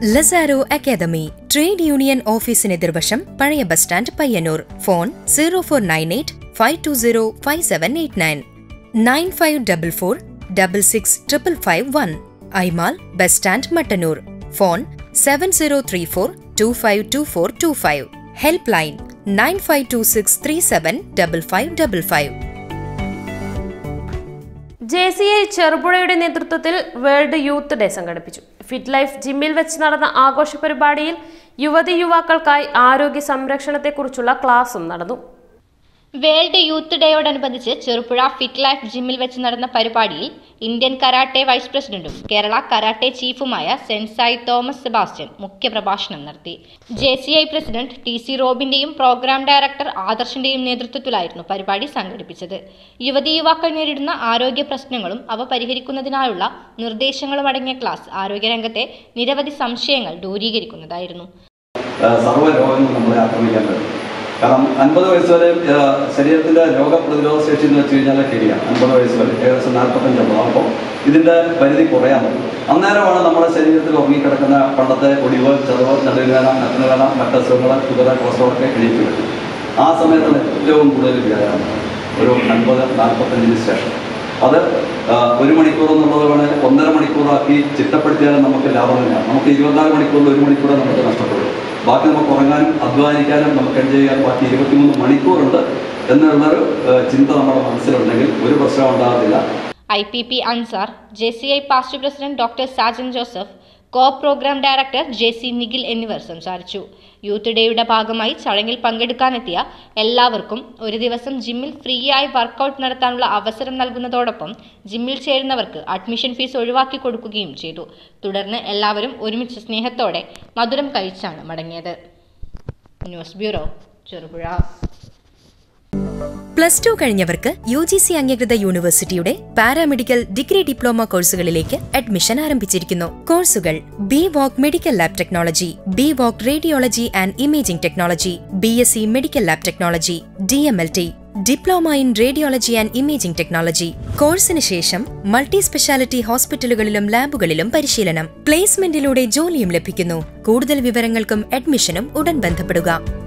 Lazaro academy trade union ഓഫീസിന് എതിർവശം പഴയ bus stand Payyanur phone zero four nine eight five two zero five seven eight nine nine five double four double six triple five one ഐമാൽ bus stand Mattannur phone seven zero three four two five two four two five helpline nine five two six three seven double five double five J C I ചെറുപുഴയുടെ നേതൃത്വത്തിൽ world youth day സംഘടിപ്പിച്ചു fit life ജിമ്മിൽ വെച്ച് നടന്ന ആഘോഷ പരിപാടിയിൽ യുവതി യുവാക്കൾക്കായി ആരോഗ്യ സംരക്ഷണത്തെക്കുറിച്ചുള്ള ക്ലാസും നടന്നു വേൾഡ് യൂത്ത് ഡേയോടനുബന്ധിച്ച് ചെറുപുഴ ഫിറ്റ് ലൈഫ് ജിമ്മിൽ വെച്ച് നടന്ന പരിപാടിയിൽ ഇന്ത്യൻ കരാട്ടെ വൈസ് പ്രസിഡന്റും കേരള കരാട്ടെ ചീഫുമായ സെൻസായി തോമസ് സെബാസ്റ്റ്യൻ മുഖ്യപ്രഭാഷണം നടത്തി J C I president T C റോബിന്റെയും പ്രോഗ്രാം ഡയറക്ടർ ആദർശിന്റെയും നേതൃത്വത്തിലായിരുന്നു പരിപാടി സംഘടിപ്പിച്ചത് യുവതി യുവാക്കൾ നേരിടുന്ന ആരോഗ്യ പ്രശ്നങ്ങളും അവ പരിഹരിക്കുന്നതിനായുള്ള നിർദ്ദേശങ്ങളും അടങ്ങിയ ക്ലാസ് ആരോഗ്യരംഗത്തെ നിരവധി സംശയങ്ങൾ ദൂരീകരിക്കുന്നതായിരുന്നു സർവ്വ രോഗങ്ങളും നമ്മളെ ആക്രമിക്കാൻ പറ്റും കാരണം അൻപത് വയസ്സ് വരെ ആ, ശരീരത്തിൻ്റെ രോഗപ്രതിരോധ ശേഷി എന്ന് വെച്ച് കഴിഞ്ഞാൽ ശരിയാണ് അൻപത് വയസ്സ് വരെ ഏകദേശം നാൽപ്പത്തഞ്ചാകുമ്പോൾ അപ്പോൾ ഇതിൻ്റെ പരിധി കുറയാൻ പറ്റും അന്നേരമാണ് നമ്മുടെ ശരീരത്തിൽ ഉറങ്ങിക്കിടക്കുന്ന പണ്ടത്തെ ഒടിവ് ചതവ് നടുവേദന നഗ്നവേദന മറ്റസുഖങ്ങൾ ഷുഗർ കൊളസ്ട്രോൾ ഒക്കെ എണീറ്റ് വരും ആ സമയത്താണ് ഏറ്റവും കൂടുതൽ വ്യായാമം ഒരു അൻപത് നാൽപ്പത്തഞ്ചിന് ശേഷം അത് ആ, ഒരു മണിക്കൂർ എന്നുള്ളത് വേണേൽ ഒന്നര മണിക്കൂറാക്കി ചിട്ടപ്പെടുത്തിയാലും നമുക്ക് ലാഭമില്ല നമുക്ക് ഇരുപത്തിനാല് മണിക്കൂറിൽ ഒരു മണിക്കൂറേ നമുക്ക് നഷ്ടപ്പെടും ബാക്കി നമുക്ക് ഉറങ്ങാനും അധ്വാനിക്കാനും നമുക്ക് എൻജോയ് ചെയ്യാൻ ബാക്കി ഇരുപത്തിമൂന്ന് മണിക്കൂറുണ്ട് എന്നുള്ളൊരു ആ, ചിന്ത നമ്മുടെ മനസ്സിലുണ്ടെങ്കിൽ ഒരു പ്രശ്നം ഉണ്ടാകത്തില്ല I P P Ansar J C I past president doctor Sajan Joseph co programme director J C Nikhil എന്നിവർ സംസാരിച്ചു യൂത്ത് ഡേയുടെ ഭാഗമായി ചടങ്ങിൽ പങ്കെടുക്കാനെത്തിയ എല്ലാവർക്കും ഒരു ദിവസം ജിമ്മിൽ ഫ്രീ ആയി വർക്കൗട്ട് നടത്താനുള്ള അവസരം നൽകുന്നതോടൊപ്പം ജിമ്മിൽ ചേരുന്നവർക്ക് അഡ്മിഷൻ ഫീസ് ഒഴിവാക്കി കൊടുക്കുകയും ചെയ്തു തുടർന്ന് എല്ലാവരും ഒരുമിച്ച് സ്നേഹത്തോടെ മധുരം കഴിച്ചാണ് മടങ്ങിയത് news bureau Cherupuzha plus two കഴിഞ്ഞവർക്ക് യു ജി സി അംഗീകൃത യൂണിവേഴ്സിറ്റിയുടെ പാരാമെഡിക്കൽ ഡിഗ്രി ഡിപ്ലോമ കോഴ്സുകളിലേക്ക് അഡ്മിഷൻ ആരംഭിച്ചിരിക്കുന്നു കോഴ്സുകൾ B voc medical lab technology B voc radiology and imaging technology B S C medical lab technology D M L T diploma in radiology and imaging technology കോഴ്സിന് ശേഷം multi speciality ഹോസ്പിറ്റലുകളിലും ലാബുകളിലും പരിശീലനം പ്ലേസ്മെന്റിലൂടെ ജോലിയും ലഭിക്കുന്നു കൂടുതൽ വിവരങ്ങൾക്കും അഡ്മിഷനും ഉടൻ ബന്ധപ്പെടുക